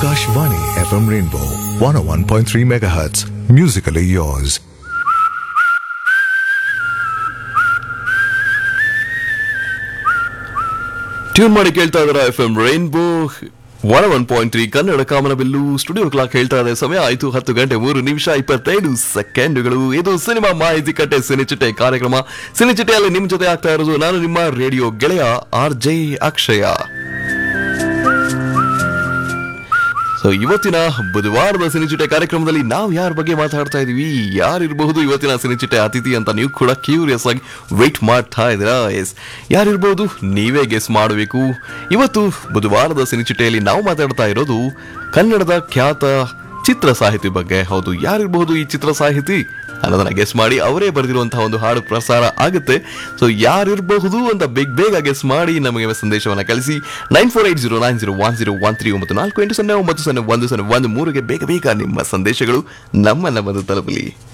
Akashvani FM Rainbow 101.3 MHz. Musically yours. Tune ಮಾಡಿ ಕೇಳ್ತಾ ಇದಾರೆ F M rainbow one one point three Kannada ಕಾಮನಬಿಲ್ಲು studio clock ಹೇಳ್ತಾ ಇದೆ ಸಮಯ ಆಯ್ತು ಹತ್ತು ಗಂಟೆ ಮೂರು ನಿಮಿಷ ಇಪ್ಪತ್ತೈದು ಸೆಕೆಂಡ್ಗಳು ಇದು ಸಿನಿಮಾ ಮಾಹಿತಿ ಕಟ್ಟೆ ಸಿನಿಚಿಟೆ ಕಾರ್ಯಕ್ರಮ ಸಿನಿಚಿಟೆಯಲ್ಲಿ ನಿಮ್ ಜೊತೆ ಆಗ್ತಾ ಇರೋದು ನಾನು ನಿಮ್ಮ ರೇಡಿಯೋ ಗೆಳೆಯ ಆರ್ ಜೆ ಅಕ್ಷಯ ಸೊ ಇವತ್ತಿನ ಬುಧವಾರದ ಸಿನಿಚಿಟೆ ಕಾರ್ಯಕ್ರಮದಲ್ಲಿ ನಾವು ಯಾರ ಬಗ್ಗೆ ಮಾತಾಡ್ತಾ ಇದೀವಿ ಯಾರಿರಬಹುದು ಇವತ್ತಿನ ಸಿನಿಚಿಟೆ ಅತಿಥಿ ಅಂತ ನೀವು ಕೂಡ ಕ್ಯೂರಿಯಸ್ ಆಗಿ ವೆಯ್ಟ್ ಮಾಡ್ತಾ ಇದ್ದೀರಾ ಎಸ್ ಯಾರಿರ್ಬೋದು ನೀವೇ ಗೆಸ್ ಮಾಡಬೇಕು ಇವತ್ತು ಬುಧವಾರದ ಸಿನಿಚಿಟೆಯಲ್ಲಿ ನಾವು ಮಾತಾಡ್ತಾ ಇರೋದು ಕನ್ನಡದ ಖ್ಯಾತ ಚಿತ್ರ ಸಾಹಿತಿ ಬಗ್ಗೆ ಹೌದು ಯಾರಿರಬಹುದು ಈ ಚಿತ್ರ ಸಾಹಿತಿ ಅನ್ನೋದನ್ನ ಗೆಸ್ ಮಾಡಿ ಅವರೇ ಬರೆದಿರುವಂತಹ ಒಂದು ಹಾಡು ಪ್ರಸಾರ ಆಗುತ್ತೆ ಸೊ ಯಾರಿರಬಹುದು ಅಂತ ಬೇಗ ಬೇಗ ಗೆಸ್ ಮಾಡಿ ನಮಗೆ ಸಂದೇಶವನ್ನ ಕಳಿಸಿ nine four eight zero nine zero one zero one three ಒಂಬತ್ತು ನಾಲ್ಕು ಎಂಟು ಸೊನ್ನೆ ಒಂಬತ್ತು ಸೊನ್ನೆ ಒಂದು ಸೊನ್ನೆ ಒಂದು ಮೂರಿಗೆ ಬೇಗ ಬೇಗ ನಿಮ್ಮ ಸಂದೇಶಗಳು ನಮ್ಮನ್ನ ಬಂದು ತಲುಪಲಿ